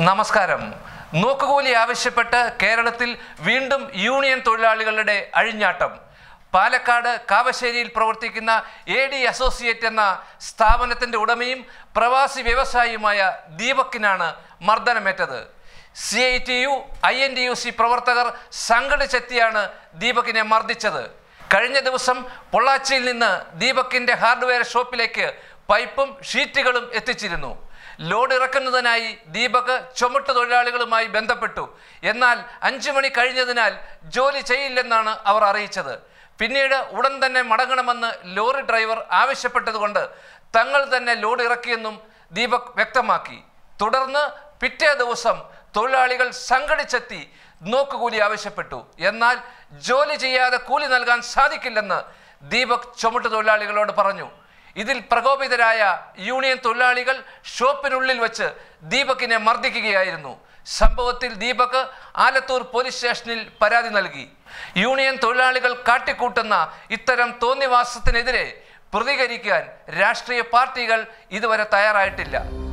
നമസ്കാരം നോക്കുകൂലി ആവശ്യപ്പെട്ട് കേരളത്തിൽ വീണ്ടും യൂണിയൻ തൊഴിലാളികളുടെ അഴിഞ്ഞാട്ടം പാലക്കാട് കാവശ്ശേരിയിൽ പ്രവർത്തിക്കുന്ന എ ഡി അസോസിയേറ്റ് എന്ന സ്ഥാപനത്തിന്റെ ഉടമയും പ്രവാസി വ്യവസായിയുമായ ദീപക്കിനാണ് മർദ്ദനമേറ്റത് C I T U I N T U C പ്രവർത്തകർ സംഘടിച്ചെത്തിയാണ് ദീപകിനെ മർദ്ദിച്ചത് കഴിഞ്ഞ ദിവസം പൊള്ളാച്ചിയിൽ നിന്ന് ദീപക്കിന്റെ ഹാർഡ്വെയർ ഷോപ്പിലേക്ക് പൈപ്പും ഷീറ്റുകളും എത്തിച്ചിരുന്നു ലോഡ് ഇറക്കുന്നതിനായി ദീപക് ചുമട്ട് തൊഴിലാളികളുമായി ബന്ധപ്പെട്ടു എന്നാൽ അഞ്ചു മണി കഴിഞ്ഞതിനാൽ ജോലി ചെയ്യില്ലെന്നാണ് അവർ അറിയിച്ചത് പിന്നീട് ഉടൻ തന്നെ മടങ്ങണമെന്ന് ലോറി ഡ്രൈവർ ആവശ്യപ്പെട്ടതുകൊണ്ട് തങ്ങൾ തന്നെ ലോഡ് ഇറക്കിയെന്നും ദീപക് വ്യക്തമാക്കി തുടർന്ന് പിറ്റേ ദിവസം തൊഴിലാളികൾ സംഘടിച്ചെത്തി നോക്കുകൂലി ആവശ്യപ്പെട്ടു എന്നാൽ ജോലി ചെയ്യാതെ കൂലി നൽകാൻ സാധിക്കില്ലെന്ന് ദീപക് ചുമട്ട് തൊഴിലാളികളോട് പറഞ്ഞു ഇതിൽ പ്രകോപിതരായ യൂണിയൻ തൊഴിലാളികൾ ഷോപ്പിനുള്ളിൽ വെച്ച് ദീപകിനെ മർദ്ദിക്കുകയായിരുന്നു സംഭവത്തിൽ ദീപക് ആലത്തൂർ പോലീസ് സ്റ്റേഷനിൽ പരാതി നൽകി യൂണിയൻ തൊഴിലാളികൾ കാട്ടിക്കൂട്ടുന്ന ഇത്തരം തോന്നിവാസത്തിനെതിരെ പ്രതികരിക്കാൻ രാഷ്ട്രീയ പാർട്ടികൾ ഇതുവരെ തയ്യാറായിട്ടില്ല